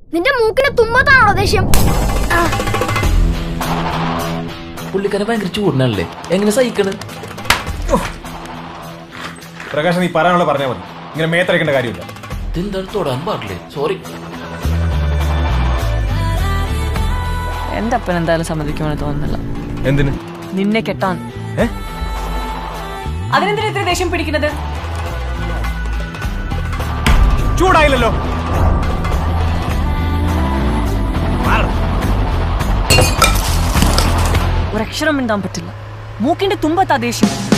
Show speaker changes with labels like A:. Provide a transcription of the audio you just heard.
A: നിന്റെ മൂക്കിന് തുമ്പത്താണോ ദേഷ്യം ആ,
B: പുള്ളിക്കാരൻ ഭയങ്കര ചൂടിനല്ലേ എങ്ങനെ സഹിക്കണ്
C: പ്രകാശ് നീ പറയാനുള്ള പറഞ്ഞാൽ മതി ഇങ്ങനെ മേത്തരയ്ക്കേണ്ട കാര്യമില്ല
B: ഇതെന്താണ് തൊടാൻ പാടില്ലേ സോറി
D: എന്റെ അപ്പൻ എന്തായാലും സമ്മതിക്കുമെന്ന് തോന്നുന്നില്ല
C: എന്തിന്
D: നിന്നെ കെട്ടാൻ
C: ഏ?
D: അതിനെന്തിനാ ഇത്ര ദേഷ്യം പിടിക്കുന്നത്
C: ചൂടായില്ലല്ലോ
D: ഒരക്ഷരം മിണ്ടാൻ പറ്റില്ല മൂക്കിന്റെ തുമ്പത്താ ദേഷ്യം